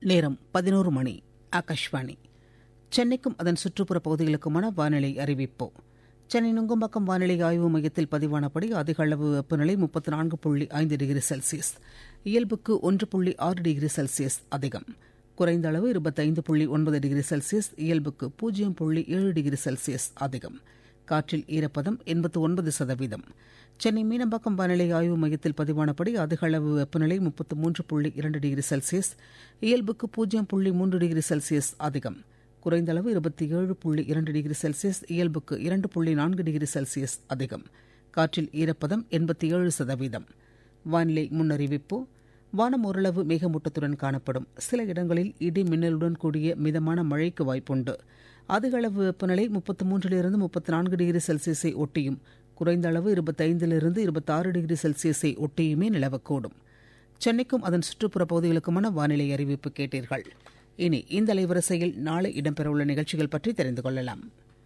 நேரம் பதினோரு மணி ஆகாஷ்வாணி சென்னைக்கும் அதன் சுற்றுப்புற பகுதிகளுக்குமான வானிலை அறிவிப்பு சென்னை நுங்கம்பாக்கம் வானிலை ஆய்வு மையத்தில் பதிவானபடி அதிக அளவு வெப்பநிலை முப்பத்தி நான்கு புள்ளி ஐந்து டிகிரி செல்சியஸ் இயல்புக்கு ஒன்று புள்ளி ஆறு டிகிரி செல்சியஸ் அதிகம் குறைந்த அளவு இருபத்தைந்து புள்ளி ஒன்பது டிகிரி செல்சியஸ் இயல்புக்கு பூஜ்ஜியம் புள்ளி ஏழு டிகிரி செல்சியஸ் அதிகம் காற்றில் ஈரப்பதம் எண்பத்து ஒன்பது சதவீதம் சென்னை மீனம்பாக்கம் வானிலை ஆய்வு மையத்தில் பதிவானபடி அதிக அளவு வெப்பநிலை முப்பத்து மூன்று புள்ளி இரண்டு டிகிரி செல்சியஸ் இயல்புக்கு பூஜ்ஜியம் புள்ளி மூன்று டிகிரி செல்சியஸ் அதிகம் குறைந்த அளவு இருபத்தி ஏழு புள்ளி இரண்டு டிகிரி செல்சியஸ் இயல்புக்கு இரண்டு புள்ளி நான்கு டிகிரி செல்சியஸ் அதிகம் காற்றில் ஈரப்பதம் எண்பத்தி ஏழு சதவீதம் வானிலை முன்னறிவிப்பு வானம் ஓரளவு மேகமூட்டத்துடன் காணப்படும் சில இடங்களில் இடி மின்னலுடன் கூடிய மிதமான மழைக்கு வாய்ப்புண்டு அதிக அளவு வெப்பநிலை முப்பத்தி மூன்றிலிருந்து முப்பத்தி நான்கு டிகிரி செல்சியஸை ஒட்டியும் குறைந்த அளவு இருபத்தைந்திலிருந்து இருபத்தாறு டிகிரி செல்சியஸை ஒட்டியுமே நிலவக்கூடும் சென்னைக்கும் அதன் சுற்றுப்புற பகுதிகளுக்குமான வானிலை அறிவிப்பு கேட்டீர்கள் இனி இந்த அலைவரிசையில் நாளை இடம்பெறவுள்ள நிகழ்ச்சிகள் பற்றி தெரிந்து கொள்ளலாம்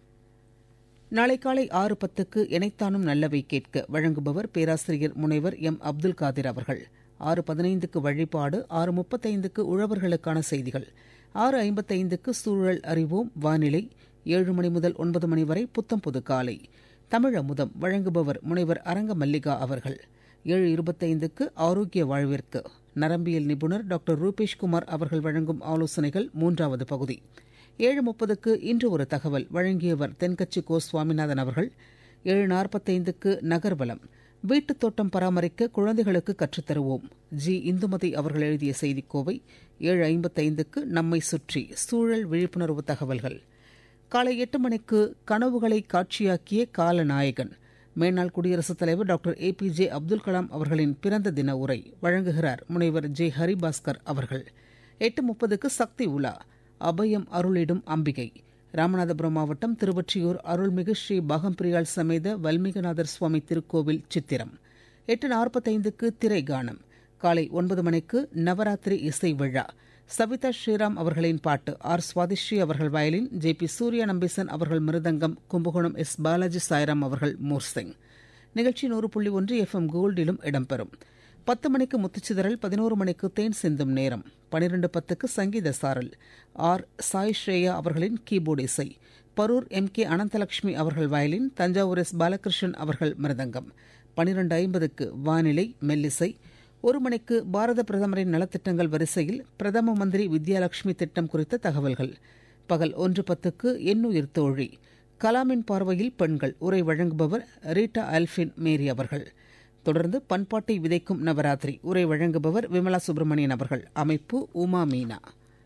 நாளை காலை ஆறு பத்துக்கு இணைத்தானும் நல்லவை கேட்க வழங்குபவர் பேராசிரியர் முனைவர் எம் அப்துல் காதிர் அவர்கள் ஆறு பதினைந்துக்கு வழிபாடு ஆறு முப்பத்தைந்துக்கு உழவர்களுக்கான செய்திகள் ஆறு ஐம்பத்தைந்துக்கு சூழல் அறிவோம் வானிலை ஏழு மணி முதல் ஒன்பது மணி வரை புத்தம் புது காலை தமிழ் அமுதம் வழங்குபவர் முனைவர் அரங்க மல்லிகா அவர்கள் ஏழு இருபத்தைந்துக்கு ஆரோக்கிய வாழ்விற்கு நரம்பியல் நிபுணர் டாக்டர் ரூபேஷ்குமார் அவர்கள் வழங்கும் ஆலோசனைகள் மூன்றாவது பகுதி ஏழு முப்பதுக்கு இன்று ஒரு தகவல் வழங்கியவர் தென்கட்சி கோ சுவாமிநாதன் அவர்கள் ஏழு நாற்பத்தைந்துக்கு நகர்வலம் வீட்டுத் தோட்டம் பராமரிக்க குழந்தைகளுக்கு கற்றுத்தருவோம் ஜி இந்துமதி அவர்கள் எழுதிய செய்திக்கோவை ஏழு ஐம்பத்தைந்துக்கு நம்மை சுற்றி சூழல் விழிப்புணர்வு தகவல்கள் காலை எட்டு மணிக்கு கனவுகளை காட்சியாக்கிய காலநாயகன் மேனாள் குடியரசுத் தலைவர் doctor A P J Abdul Kalam அவர்களின் பிறந்த தின உரை வழங்குகிறார் முனைவர் ஜே ஹரிபாஸ்கர் அவர்கள் எட்டு முப்பதுக்கு சக்தி உலா அபயம் அருளிடும் அம்பிகை ராமநாதபுரம் மாவட்டம் திருவொற்றியூர் அருள்மிகு ஸ்ரீ பாகம்பிரியாள் சமேத வல்மீகநாதர் சுவாமி திருக்கோவில் சித்திரம் எட்டு நாற்பத்தைந்துக்கு திரை கானம் காலை ஒன்பது மணிக்கு நவராத்திரி இசை விழா சவிதா ஸ்ரீராம் அவர்களின் பாட்டு ஆர் சுவாதிஸ்ரீ அவர்கள் violin J P Surya Nambisan அவர்கள் மிருதங்கம் கும்பகோணம் எஸ் பாலாஜி சாய்ராம் அவர்கள் மோர்சிங் நிகழ்ச்சி நூறு புள்ளி ஒன்று எஃப் எம் கோல்டிலும் இடம்பெறும் பத்து மணிக்கு முத்துச்சிதறல் பதினோரு மணிக்கு தேன் சிந்தும் நேரம் பனிரெண்டு பத்துக்கு சங்கீத சாரல் ஆர் சாய் ஸ்ரேயா அவர்களின் கீபோர்டு இசை பரூர் எம் கே அனந்தலட்சுமி அவர்கள் வயலின் தஞ்சாவூர் எஸ் பாலகிருஷ்ணன் அவர்கள் மிருதங்கம் பனிரெண்டு ஐம்பதுக்கு வானிலை மெல்லிசை ஒரு மணிக்கு பாரத பிரதமரின் நலத்திட்டங்கள் வரிசையில் பிரதம மந்திரி வித்யாலட்சுமி திட்டம் குறித்த தகவல்கள் பகல் ஒன்று பத்துக்கு எண்ணுயிர் தோழி கலாமின் பார்வையில் பெண்கள் உரை வழங்குபவர் ரீட்டா அல்பின் மேரி அவர்கள் தொடர்ந்து பண்பாட்டை விதைக்கும் நவராத்திரி உரை வழங்குபவர் விமலா சுப்பிரமணியன் அவர்கள் அமைப்பு உமா மீனா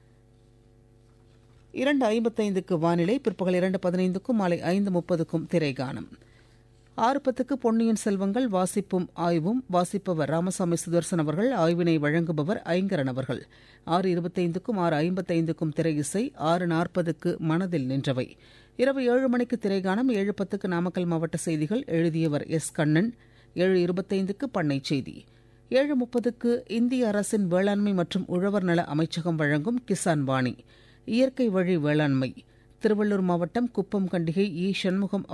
இரண்டு ஐம்பத்தைந்துக்கு வானிலை பிற்பகல் இரண்டு பதினைந்துக்கும் மாலை ஐந்து முப்பதுக்கும் திரைகானம் ஆறு பத்துக்கு பொன்னியின் செல்வங்கள் வாசிப்பும் ஆய்வும் வாசிப்பவர் ராமசாமி சுதர்சன் அவர்கள் ஆய்வினை வழங்குபவர் ஐங்கரன் அவர்கள் ஆறு இருபத்தைந்துக்கும் ஆறு ஐம்பத்தைந்துக்கும் திரை இசை ஆறு நாற்பதுக்கு மனதில் நின்றவை இரவு ஏழு மணிக்கு திரைகானம் ஏழு பத்துக்கு நாமக்கல் மாவட்ட செய்திகள் எழுதியவர் எஸ் கண்ணன் ஏழு இருபத்தைந்துக்கு பண்ணை செய்தி ஏழு முப்பதுக்கு இந்திய அரசின் வேளாண்மை மற்றும் உழவர் நல அமைச்சகம் வழங்கும் கிசான் வாணி இயற்கை வழி வேளாண்மை திருவள்ளூர் மாவட்டம் குப்பம் கண்டிகை இ சண்முகம்